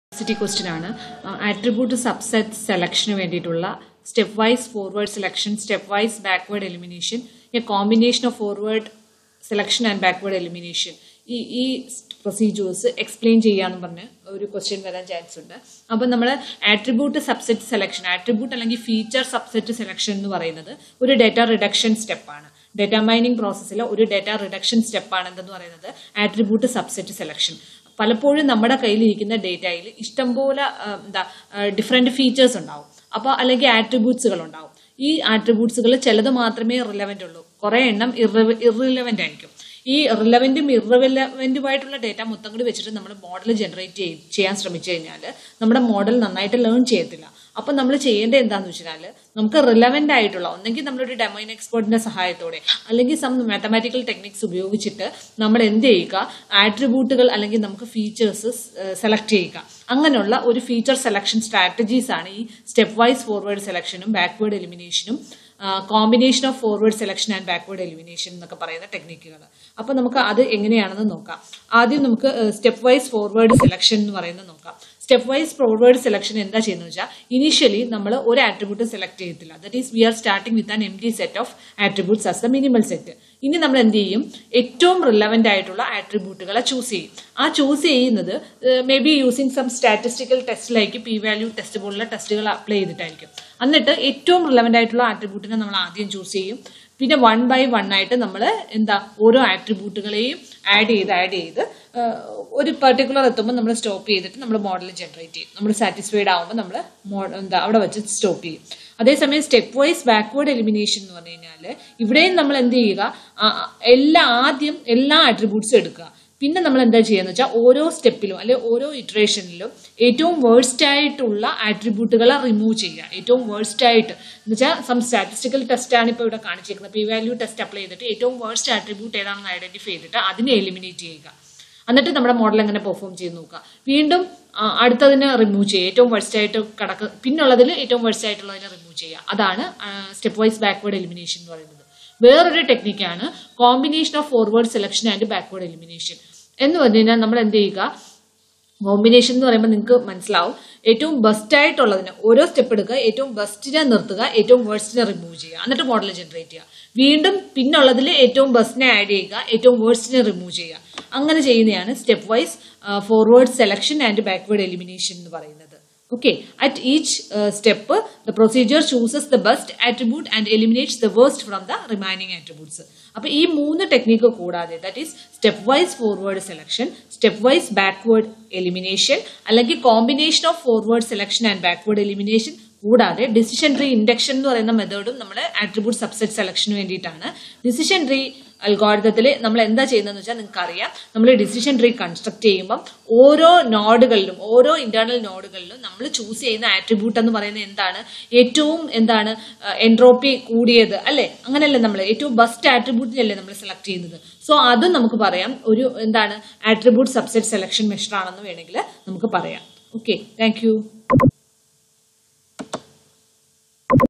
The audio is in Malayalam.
സിറ്റി ക്വസ്റ്റ്യൻ ആണ് ആട്രിബ്യൂട്ട് സബ്സെറ്റ് സെലക്ഷന് വേണ്ടിയിട്ടുള്ള stepwise forward selection stepwise backward elimination a combination of forward selection and backward elimination ഈ ഈ പ്രൊസീജിയേഴ്സ് എക്സ്പ്ലെയിൻ ചെയ്യാന്ന് പറഞ്ഞ് ഒരു ക്വസ്റ്റ്യൻ വരാൻ ചാൻസ് ഉണ്ട് അപ്പം നമ്മൾ ആട്രിബ്യൂട്ട് സബ്സെറ്റ് സെലക്ഷൻ ആട്രിബ്യൂട്ട് അല്ലെങ്കിൽ ഫീച്ചർ സബ്സെറ്റ് സെലക്ഷൻ എന്ന് പറയുന്നത് ഒരു ഡേറ്റ റിഡക്ഷൻ സ്റ്റെപ്പാണ് ഡേറ്റ മൈനിങ് പ്രോസസ്സിൽ ഒരു ഡേറ്റ റിഡക്ഷൻ സ്റ്റെപ്പാണ് എന്തെന്ന് പറയുന്നത് ആട്രിബ്യൂട്ട് സബ്സെറ്റ് സെലക്ഷൻ പലപ്പോഴും നമ്മുടെ കയ്യിലിരിക്കുന്ന ഡേറ്റയിൽ ഇഷ്ടംപോലെ ആ, എന്താ ഡിഫറെന്റ് ഫീച്ചേഴ്സ് ഉണ്ടാവും അപ്പോൾ അല്ലെങ്കിൽ ആട്രിബ്യൂട്ട്സുകൾ ഉണ്ടാവും ഈ ആട്രിബ്യൂട്ട്സുകൾ ചിലത് മാത്രമേ റിലവൻ്റ് ഉള്ളൂ കുറേ എണ്ണം ഇറിലവൻ്റ് ആയിരിക്കും ഈ റിലവൻറ്റും ഇറവലവൻറ്റുമായിട്ടുള്ള ഡേറ്റ മൊത്തം കൂടി വെച്ചിട്ട് നമ്മൾ മോഡൽ ജനറേറ്റ് ചെയ്യാൻ ശ്രമിച്ചു കഴിഞ്ഞാൽ നമ്മുടെ മോഡൽ നന്നായിട്ട് ലേൺ ചെയ്യത്തില്ല അപ്പം നമ്മൾ ചെയ്യേണ്ടത് എന്താന്ന് വെച്ചാൽ നമുക്ക് റിലവൻ്റ് ആയിട്ടുള്ള ഒന്നെങ്കിൽ നമ്മളൊരു ഡെമൈൻ എക്സ്പേർട്ടിന്റെ സഹായത്തോടെ അല്ലെങ്കിൽ സം മാത്തമാറ്റിക്കൽ ടെക്നിക്സ് ഉപയോഗിച്ചിട്ട് നമ്മൾ എന്ത് ചെയ്യുക ആട്രിബ്യൂട്ടുകൾ അല്ലെങ്കിൽ നമുക്ക് ഫീച്ചേഴ്സ് സെലക്ട് ചെയ്യുക അങ്ങനെയുള്ള ഒരു ഫീച്ചർ സെലക്ഷൻ സ്ട്രാറ്റജീസ് ആണ് ഈ സ്റ്റെപ്പ് വൈസ് ഫോർവേഡ് സെലക്ഷനും ബാക്ക്വേർഡ് എലിമിനേഷനും combination of forward selection and backward elimination എന്നൊക്കെ പറയുന്ന ടെക്നിക്കുകൾ അപ്പോൾ നമുക്ക് അത് എങ്ങനെയാണെന്ന് നോക്കാം ആദ്യം നമുക്ക് സ്റ്റെപ്പ് വൈസ് ഫോർവേഡ് സെലക്ഷൻ എന്ന് പറയുന്നത് നോക്കാം സ്റ്റെപ്പ് വൈസ് ഫോർവേഡ് സെലക്ഷൻ എന്താ ചെയ്യുന്നത് വെച്ചാൽ ഇനീഷ്യലി നമ്മൾ ഒരു ആട്രിബ്യൂട്ട് സെലക്ട് ചെയ്യത്തില്ല that is we are starting with an empty set of attributes as the minimal set ഇനി നമ്മൾ എന്ത് ചെയ്യും ഏറ്റവും റിലവൻ്റ് ആയിട്ടുള്ള ആട്രിബ്യൂട്ടുകളെ ചൂസ് ചെയ്യും ആ ചൂസ് ചെയ്യുന്നത് maybe using some statistical ടെസ്റ്റിലേക്ക് പി വാല്യൂ ടെസ്റ്റ് പോലുള്ള ടെസ്റ്റുകൾ അപ്ലൈ ചെയ്തിട്ടായിരിക്കും എന്നിട്ട് ഏറ്റവും റിലവൻ്റ് ആയിട്ടുള്ള ആട്രിബ്യൂട്ടിനെ നമ്മൾ ആദ്യം ചൂസ് ചെയ്യും പിന്നെ വൺ ബൈ വൺ ആയിട്ട് നമ്മൾ എന്താ ഓരോ ആട്രിബ്യൂട്ടുകളെയും ആഡ് ചെയ്ത് ആഡ് ചെയ്ത് ഏഹ്, ഒരു പെർട്ടിക്കുലർ എത്തുമ്പോൾ നമ്മൾ സ്റ്റോപ്പ് ചെയ്തിട്ട് നമ്മൾ മോഡൽ ജനറേറ്റ് ചെയ്യും നമ്മൾ സാറ്റിസ്ഫൈഡ് ആകുമ്പോൾ നമ്മൾ എന്താ അവിടെ വെച്ച് സ്റ്റോപ്പ് ചെയ്യും അതേസമയം സ്റ്റെപ്പ് വൈസ് ബാക്ക്വേർഡ് എലിമിനേഷൻ എന്ന് പറഞ്ഞു കഴിഞ്ഞാൽ ഇവിടെയും നമ്മൾ എന്ത് ചെയ്യുക ആ, എല്ലാ ആദ്യം എല്ലാ ആട്രിബ്യൂട്ട്സും എടുക്കുക പിന്നെ നമ്മൾ എന്താ ചെയ്യുന്നത് വെച്ചാൽ ഓരോ സ്റ്റെപ്പിലും അല്ലെ ഓരോ ഇറ്ററേഷനിലും ഏറ്റവും വേഴ്സ്റ്റ് ആയിട്ടുള്ള ആട്രിബ്യൂട്ടുകളെ റിമൂവ് ചെയ്യുക ഏറ്റവും വേഴ്സ്റ്റ് ആയിട്ട് എന്ന് വെച്ചാൽ സം സ്റ്റാറ്റിസ്റ്റിക്കൽ ടെസ്റ്റ് ആണ് ഇപ്പോൾ ഇവിടെ കാണിച്ചിരിക്കുന്നത് പി വാല്യൂ ടെസ്റ്റ് അപ്ലൈ ചെയ്തിട്ട് ഏറ്റവും വേഴ്സ്റ്റ് ആട്രിബ്യൂട്ട് ഏതാണെന്ന് ഐഡന്റിഫൈ ചെയ്തിട്ട് അതിനെ എലിമിനേറ്റ് ചെയ്യുക എന്നിട്ട് നമ്മുടെ മോഡൽ എങ്ങനെ പെർഫോം ചെയ്ത് നോക്കുക വീണ്ടും ആ, അടുത്തതിനെ റിമൂവ് ചെയ്യുക ഏറ്റവും വേഴ്സ്റ്റ് ആയിട്ട് കടക്ക് പിന്നുള്ളതിൽ ഏറ്റവും വേഴ്സ്റ്റ് ആയിട്ടുള്ളതിനെ റിമൂവ് ചെയ്യുക അതാണ് സ്റ്റെപ്പ് വൈസ് ബാക്ക്വേർഡ് എലിമിനേഷൻ എന്ന് പറയുന്നത് വേറൊരു ടെക്നിക്കാണ് combination of forward selection and backward elimination എന്ന് പറഞ്ഞു കഴിഞ്ഞാൽ നമ്മൾ എന്ത് ചെയ്യുക കോമ്പിനേഷൻ എന്ന് പറയുമ്പോൾ നിങ്ങൾക്ക് മനസ്സിലാവും ഏറ്റവും ബെസ്റ്റ് ആയിട്ടുള്ളതിന് ഓരോ സ്റ്റെപ്പ് എടുക്കുക ഏറ്റവും ബെസ്റ്റിനെ നിർത്തുക ഏറ്റവും വേഴ്സ്റ്റിനെ റിമൂവ് ചെയ്യുക എന്നിട്ട് മോഡൽ ജനറേറ്റ് ചെയ്യുക വീണ്ടും പിന്നുള്ളതിൽ ഏറ്റവും ബെസ്റ്റിനെ ആഡ് ചെയ്യുക ഏറ്റവും വേഴ്സ്റ്റിനെ റിമൂവ് ചെയ്യുക അങ്ങനെ ചെയ്യുന്നതാണ് stepwise forward selection and backward elimination എന്ന് പറയുന്നത് Okay, at each uh, step, uh, the procedure chooses the best attribute and eliminates the worst from the remaining attributes. അപ്പൊ ഈ മൂന്ന് ടെക്നിക്ക് കൂടാതെ that is stepwise forward selection stepwise backward elimination അല്ലെങ്കിൽ combination of forward selection and backward elimination കൂടാതെ ഡിസിഷൻ ട്രീ ഇൻഡക്ഷൻ എന്ന് പറയുന്ന മെത്തേഡും നമ്മുടെ ആട്രിബ്യൂട്ട് സബ്സെറ്റ് സെലക്ഷന് വേണ്ടിയിട്ടാണ് ഡിസിഷൻ ട്രീ അൽഗോരിതത്തിൽ നമ്മൾ എന്താ ചെയ്യുന്നതെന്ന് വെച്ചാൽ നിങ്ങൾക്ക് അറിയാം നമ്മൾ ഡിസിഷൻ ട്രീ കൺസ്ട്രക്ട് ചെയ്യുമ്പം ഓരോ നോഡുകളിലും ഓരോ ഇന്റേണൽ നോഡുകളിലും നമ്മൾ ചൂസ് ചെയ്യുന്ന ആട്രിബ്യൂട്ട് എന്ന് പറയുന്നത് എന്താണ് ഏറ്റവും എന്താണ് എൻട്രോപ്പി കൂടിയത് അല്ലെ അങ്ങനെയല്ലേ നമ്മൾ ഏറ്റവും ബെസ്റ്റ് ആട്രിബ്യൂട്ടിനല്ലേ നമ്മൾ സെലക്ട് ചെയ്യുന്നത് സോ അതും നമുക്ക് പറയാം ഒരു എന്താണ് ആട്രിബ്യൂട്ട് സബ്സെറ്റ് സെലക്ഷൻ മെഷർ ആണെന്ന് വേണമെങ്കിൽ നമുക്ക് പറയാം ഓക്കെ താങ്ക്